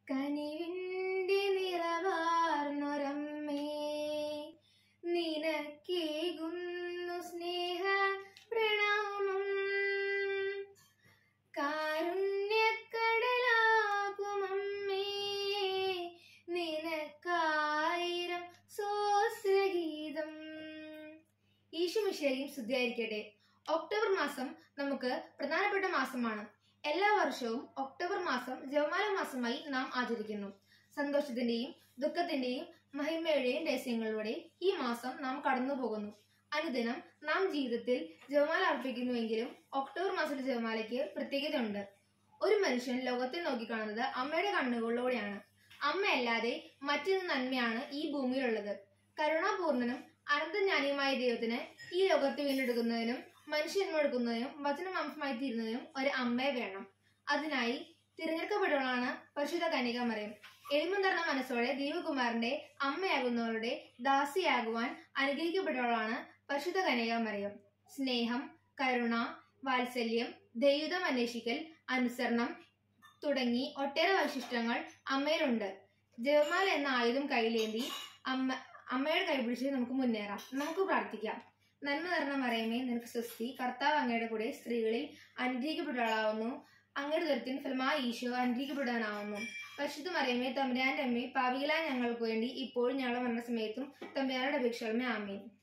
കനിവിൻ്റെ നിറവാർന്നൊരമ്മേ നിനക്കേകുന്നു സ്നേഹ പ്രണാമം കാരുണ്യക്കടലാകുമമ്മേ നിനക്കായിരം സ്വസ്ത്രഗീതം ഈശുമിശയും സ്തുതിയായിരിക്കട്ടെ ഒക്ടോബർ മാസം നമുക്ക് പ്രധാനപ്പെട്ട മാസമാണ് എല്ലാ വർഷവും ഒക്ടോബർ മാസം ജപമാല മാസമായി നാം ആചരിക്കുന്നു സന്തോഷത്തിന്റെയും ദുഃഖത്തിന്റെയും മഹിമയുടെയും രഹസ്യങ്ങളിലൂടെ ഈ മാസം നാം കടന്നു പോകുന്നു അനുദിനം നാം ജീവിതത്തിൽ ജപമാല അർപ്പിക്കുന്നുവെങ്കിലും ഒക്ടോബർ മാസത്തിലെ ജപമാലയ്ക്ക് പ്രത്യേകതയുണ്ട് ഒരു മനുഷ്യൻ ലോകത്തെ നോക്കിക്കാണുന്നത് അമ്മയുടെ കണ്ണുകളിലൂടെയാണ് അമ്മയല്ലാതെ മറ്റൊരു നന്മയാണ് ഈ ഭൂമിയിലുള്ളത് കരുണാപൂർണനും അനന്തജ്ഞാനിയുമായ ദൈവത്തിന് ഈ ലോകത്തെ വീണ്ടെടുക്കുന്നതിനും മനുഷ്യന്മെടുക്കുന്നതിനും വചനമാംസമായി തീരുന്നതിനും ഒരു അമ്മയെ വേണം അതിനായി തിരഞ്ഞെടുക്കപ്പെട്ടവളാണ് പരിശുദ്ധ കന്യകാമറിയം എളിമ നിറഞ്ഞ മനസ്സോടെ ദൈവകുമാരന്റെ അമ്മയാകുന്നവരുടെ ദാസിയാകുവാൻ അനുഗ്രഹിക്കപ്പെട്ടവളാണ് പരിശുദ്ധ കന്യകാമറിയം സ്നേഹം കരുണ വാത്സല്യം ദൈവം അന്വേഷിക്കൽ അനുസരണം തുടങ്ങി ഒട്ടേറെ വൈശിഷ്ട്യങ്ങൾ അമ്മയിലുണ്ട് ജപമാല എന്ന ആയുധം കയ്യിലേന്തി അമ്മ അമ്മയുടെ കൈപിടിച്ച് നമുക്ക് മുന്നേറാം നമുക്ക് പ്രാർത്ഥിക്കാം നന്മ നിറഞ്ഞ മറിയമേ നിനക്ക് സ്വസ്തി കർത്താവ് അങ്ങയുടെ കൂടെ സ്ത്രീകളിൽ അനുഗ്രഹിക്കപ്പെട്ടവളാവുന്നു അങ്ങയുടെ ദുരത്തിന് ഫലമായി ഈശോ അനുഗ്രഹിക്കപ്പെടാനാവുന്നു പരിശുദ്ധ മറിയമേ തമ്പുരാന്റെ അമ്മേ പാവികളായ ഞങ്ങൾക്ക് വേണ്ടി ഇപ്പോഴും ഞങ്ങളുടെ മരണസമയത്തും തമ്പുരാനുടെ അപേക്ഷകളമേ ആമേൻ